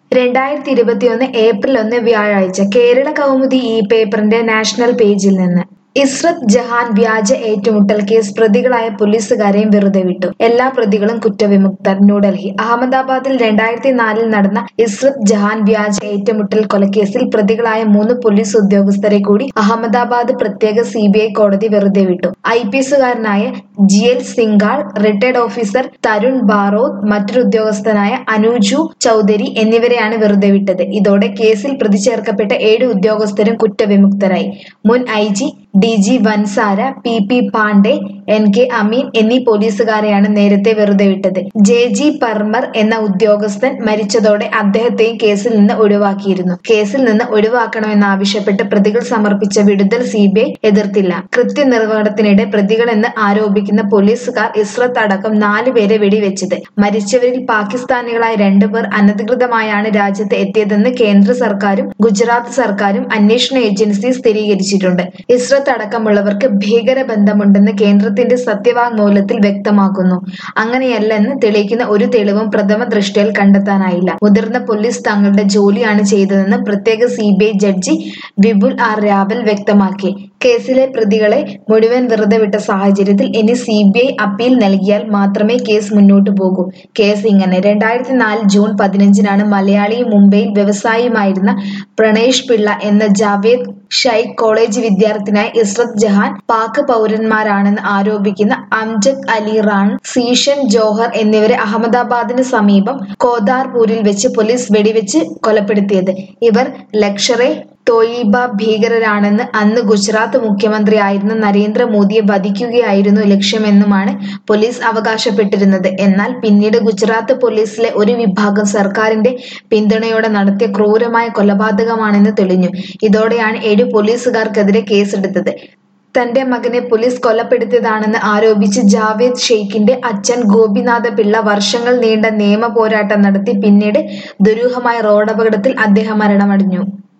രണ്ടായിരത്തി ഇരുപത്തിയൊന്ന് ഏപ്രിൽ ഒന്ന് വ്യാഴാഴ്ച കേരള കൗമുദി ഈ പേപ്പറിന്റെ നാഷണൽ പേജിൽ നിന്ന് ഇസ്രത് ജഹാൻ വ്യാജ ഏറ്റുമുട്ടൽ കേസ് പ്രതികളായ പോലീസുകാരെയും വെറുതെ വിട്ടു എല്ലാ പ്രതികളും കുറ്റവിമുക്തർ ന്യൂഡൽഹി അഹമ്മദാബാദിൽ രണ്ടായിരത്തി നാലിൽ നടന്ന ഇസ്രത് ജഹാൻ വ്യാജ ഏറ്റുമുട്ടൽ കൊലക്കേസിൽ പ്രതികളായ മൂന്ന് പോലീസ് ഉദ്യോഗസ്ഥരെ കൂടി അഹമ്മദാബാദ് പ്രത്യേക സി കോടതി വെറുതെ വിട്ടു ഐ പി എസുകാരനായ G L Singhal retired officer Tarun Barot മറ്റൊരു ഉദ്യോഗസ്ഥനായ അനുജു ചൌധരി എന്നിവരെയാണ് വെറുതെ വിട്ടത് ഇതോടെ കേസിൽ പ്രതി ചേർക്കപ്പെട്ട ഏഴ് ഉദ്യോഗസ്ഥരും കുറ്റവിമുക്തരായി മുൻ I G D G Vanzara P P Pandey N K Amin എന്നീ പോലീസുകാരെയാണ് നേരത്തെ വെറുതെ വിട്ടത് ജെ ജി പർമർ എന്ന ഉദ്യോഗസ്ഥൻ മരിച്ചതോടെ അദ്ദേഹത്തെയും കേസിൽ നിന്ന് ഒഴിവാക്കിയിരുന്നു കേസിൽ നിന്ന് ഒഴിവാക്കണമെന്നാവശ്യപ്പെട്ട് പ്രതികൾ സമർപ്പിച്ച വിടുതൽ സി ബി ഐ എതിർത്തില്ല കൃത്യനിർവഹണത്തിനിടെ പ്രതികളെന്ന് ആരോപിക്കുന്ന പോലീസുകാർ ഇസ്രത്ത് അടക്കം നാല് പേരെ വെടിവെച്ചത് മരിച്ചവരിൽ പാകിസ്ഥാനികളായ രണ്ടുപേർ അനധികൃതമായാണ് രാജ്യത്ത് എത്തിയതെന്ന് കേന്ദ്ര സർക്കാരും ഗുജറാത്ത് സർക്കാരും അന്വേഷണ ഏജൻസി സ്ഥിരീകരിച്ചിട്ടുണ്ട് ഇസ്രത്ത് അടക്കമുള്ളവർക്ക് ഭീകര ബന്ധമുണ്ടെന്ന് കേന്ദ്രത്തിന്റെ സത്യവാങ്മൂലത്തിൽ വ്യക്തമാക്കുന്നു അങ്ങനെയല്ലെന്ന് തെളിയിക്കുന്ന ഒരു തെളിവും പ്രഥമ ദൃഷ്ടിയിൽ കണ്ടെത്താനായില്ല മുതിർന്ന പോലീസ് തങ്ങളുടെ ജോലിയാണ് ചെയ്തതെന്ന് പ്രത്യേക C judge Vipul R Raval വ്യക്തമാക്കി കേസിലെ പ്രതികളെ മുഴുവൻ വെറുതെ വിട്ട സാഹചര്യത്തിൽ ഇനി സി ബി ഐ അപ്പീൽ നൽകിയാൽ മാത്രമേ കേസ് മുന്നോട്ടു പോകൂ കേസ് ഇങ്ങനെ രണ്ടായിരത്തി നാല് ജൂൺ പതിനഞ്ചിനാണ് മലയാളിയും മുംബൈയിൽ വ്യവസായിയുമായിരുന്ന പ്രണേഷ് പിള്ള എന്ന ജാവേദ് ഷൈഖ് കോളേജ് വിദ്യാർത്ഥിനായ ഇസ്രത് ജഹാൻ പാക് പൗരന്മാരാണെന്ന് ആരോപിക്കുന്ന അംജദ് അലി റാൺ സീഷൻ ജോഹർ എന്നിവരെ അഹമ്മദാബാദിന് സമീപം കോദാർപൂരിൽ വെച്ച് പോലീസ് വെടിവെച്ച് കൊലപ്പെടുത്തിയത് ഇവർ ലക്ഷറെ തോയിബ ഭീകരരാണെന്ന് അന്ന് ഗുജറാത്ത് മുഖ്യമന്ത്രിയായിരുന്ന നരേന്ദ്രമോദിയെ വധിക്കുകയായിരുന്നു ലക്ഷ്യമെന്നുമാണ് പോലീസ് അവകാശപ്പെട്ടിരുന്നത് എന്നാൽ പിന്നീട് ഗുജറാത്ത് പോലീസിലെ ഒരു വിഭാഗം സർക്കാരിന്റെ പിന്തുണയോടെ നടത്തിയ ക്രൂരമായ കൊലപാതകമാണെന്ന് തെളിഞ്ഞു ഇതോടെയാണ് ഏഴ് പോലീസുകാർക്കെതിരെ കേസെടുത്തത് തന്റെ മകനെ പോലീസ് കൊലപ്പെടുത്തിയതാണെന്ന് ആരോപിച്ച് ജാവേദ് ഷെയ്ഖിന്റെ അച്ഛൻ ഗോപിനാഥ പിള്ള വർഷങ്ങൾ നീണ്ട നിയമ പോരാട്ടം നടത്തി പിന്നീട് ദുരൂഹമായ റോഡപകടത്തിൽ അദ്ദേഹം മരണമടഞ്ഞു